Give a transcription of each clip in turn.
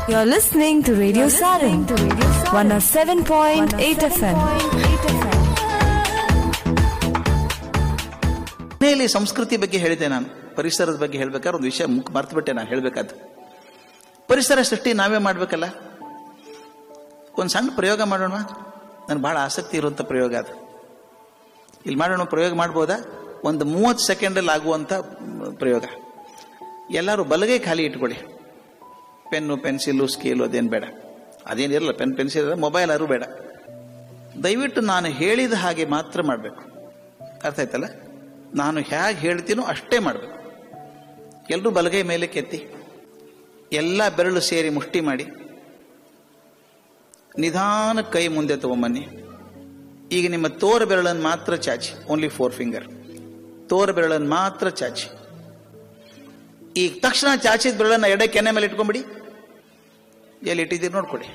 You're listening to Radio Sarin, 107.8 FM. ಮನೆಯಲ್ಲಿ ಸಂಸ್ಕೃತಿ ಬಗ್ಗೆ ಹೇಳಿದೆ ನಾನು ಪರಿಸರದ ಬಗ್ಗೆ ಹೇಳ್ಬೇಕಾದ್ರೆ ಒಂದು ವಿಷಯ ಮುಕ್ ಮರ್ತುಬಿಟ್ಟೆ ನಾನು ಹೇಳ್ಬೇಕಾದ್ದು ಪರಿಸರ ಸೃಷ್ಟಿ ನಾವೇ ಮಾಡ್ಬೇಕಲ್ಲ ಒಂದು ಸಣ್ಣ ಪ್ರಯೋಗ ಮಾಡೋಣ ನನಗೆ ಬಹಳ ಆಸಕ್ತಿ ಇರುವಂಥ ಪ್ರಯೋಗ ಅದು ಇಲ್ಲಿ ಮಾಡೋಣ ಪ್ರಯೋಗ ಮಾಡ್ಬೋದಾ ಒಂದು ಮೂವತ್ತು ಸೆಕೆಂಡಲ್ಲಿ ಆಗುವಂಥ ಮ್, ಪ್ರಯೋಗ ಎಲ್ಲರೂ ಬಲಗೈ ಖಾಲಿ ಇಟ್ಕೊಳ್ಳಿ ಪೆನ್ನು ಪೆನ್ಸಿಲು ಸ್ಕೇಲು ಅದೇನು ಬೇಡ ಅದೇನಿರಲ್ಲ ಪೆನ್ ಪೆನ್ಸಿಲ್ ಮೊಬೈಲ್ ಯಾರು ಬೇಡ ದಯವಿಟ್ಟು ನಾನು ಹೇಳಿದ ಹಾಗೆ ಮಾತ್ರ ಮಾಡಬೇಕು ಅರ್ಥ ಆಯ್ತಲ್ಲ ನಾನು ಹೇಗೆ ಹೇಳ್ತೀನೋ ಅಷ್ಟೇ ಮಾಡಬೇಕು ಎಲ್ಲರೂ ಬಲಗೈ ಮೇಲೆ ಕೆತ್ತಿ ಎಲ್ಲ ಬೆರಳು ಸೇರಿ ಮುಷ್ಟಿ ಮಾಡಿ ನಿಧಾನ ಕೈ ಮುಂದೆ ತಗೊಂಬನ್ನಿ ಈಗ ನಿಮ್ಮ ತೋರ ಬೆರಳನ್ನು ಮಾತ್ರ ಚಾಚಿ ಓನ್ಲಿ ಫೋರ್ ಫಿಂಗರ್ ತೋರ ಬೆರಳನ್ನು ಮಾತ್ರ ಚಾಚಿ ಈಗ ತಕ್ಷಣ ಚಾಚಿದ ಬೆರಳನ್ನ ಎಡೆ ಕೆನೆ ಮೇಲೆ ಇಟ್ಕೊಂಬಿಡಿ ಎಲ್ಲಿ ಇಟ್ಟಿದ್ದೀರಿ ನೋಡ್ಕೊಡಿ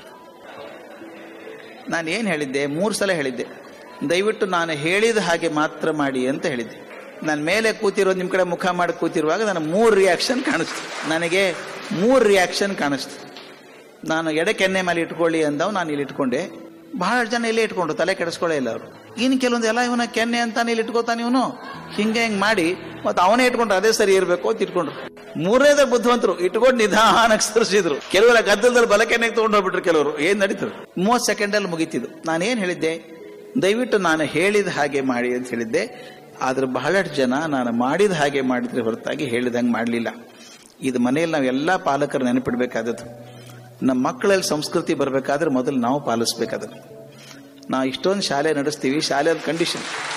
ನಾನು ಏನು ಹೇಳಿದ್ದೆ ಮೂರು ಸಲ ಹೇಳಿದ್ದೆ ದಯವಿಟ್ಟು ನಾನು ಹೇಳಿದ ಹಾಗೆ ಮಾತ್ರ ಮಾಡಿ ಅಂತ ಹೇಳಿದ್ದೆ ನಾನು ಮೇಲೆ ಕೂತಿರೋದು ನಿಮ್ಮ ಕಡೆ ಮುಖ ಮಾಡಿ ಕೂತಿರುವಾಗ ನಾನು ಮೂರು ರಿಯಾಕ್ಷನ್ ಕಾಣಿಸ್ತು ನನಗೆ ಮೂರು ರಿಯಾಕ್ಷನ್ ಕಾಣಿಸ್ತು ನಾನು ಎಡೆ ಕೆನ್ನೆ ಮೇಲೆ ಇಟ್ಕೊಳ್ಳಿ ಅಂದವ್ ನಾನು ಇಲ್ಲಿ ಇಟ್ಕೊಂಡೆ ಬಹಳ ಜನ ಇಲ್ಲೇ ಇಟ್ಕೊಂಡ್ರು ತಲೆ ಕೆಡಿಸ್ಕೊಳ್ಳೇ ಇಲ್ಲ ಅವರು ಇನ್ನು ಕೆಲವೊಂದು ಎಲ್ಲ ಇವನ ಕೆನ್ನೆ ಅಂತಾನೆ ಇಲ್ಲಿ ಇಟ್ಕೋತಾನೆ ಇವನು ಹಿಂಗೆ ಹಿಂಗೆ ಮಾಡಿ ಮತ್ತೆ ಅವನೇ ಇಟ್ಕೊಂಡ್ರು ಅದೇ ಸರಿ ಇರಬೇಕು ಅಂತ ಇಟ್ಕೊಂಡ್ರು ಮೂರನೇದ ಬುದ್ಧಿವಂತರು ಇಟ್ಕೊಂಡು ನಿಧಾನಕ್ಕೆ ಸರಿಸಿದ್ರು ಕೆಲವರ ಗದ್ದಲದಲ್ಲಿ ಬಲ ಕೆನ್ನೆಗೆ ತಗೊಂಡು ಹೋಗ್ಬಿಟ್ರು ಕೆಲವರು ಏನ್ ನಡೀತದೆ ಮೂವತ್ತು ಸೆಕೆಂಡಲ್ಲಿ ಮುಗೀತಿದ್ದು ನಾನು ಏನ್ ಹೇಳಿದ್ದೆ ದಯವಿಟ್ಟು ನಾನು ಹೇಳಿದ ಹಾಗೆ ಮಾಡಿ ಅಂತ ಹೇಳಿದ್ದೆ ಆದ್ರೆ ಬಹಳಷ್ಟು ಜನ ನಾನು ಮಾಡಿದ ಹಾಗೆ ಮಾಡಿದ್ರೆ ಹೊರತಾಗಿ ಹೇಳಿದಂಗೆ ಮಾಡಲಿಲ್ಲ ಇದು ಮನೆಯಲ್ಲಿ ನಾವು ಎಲ್ಲ ಪಾಲಕರು ನೆನಪಿಡ್ಬೇಕಾದದ್ದು ನಮ್ಮ ಮಕ್ಕಳಲ್ಲಿ ಸಂಸ್ಕೃತಿ ಬರಬೇಕಾದ್ರೆ ಮೊದಲು ನಾವು ಪಾಲಿಸ್ಬೇಕಾದದ್ದು ನಾವು ಇಷ್ಟೊಂದು ಶಾಲೆ ನಡೆಸ್ತೀವಿ ಶಾಲೆ ಕಂಡೀಷನ್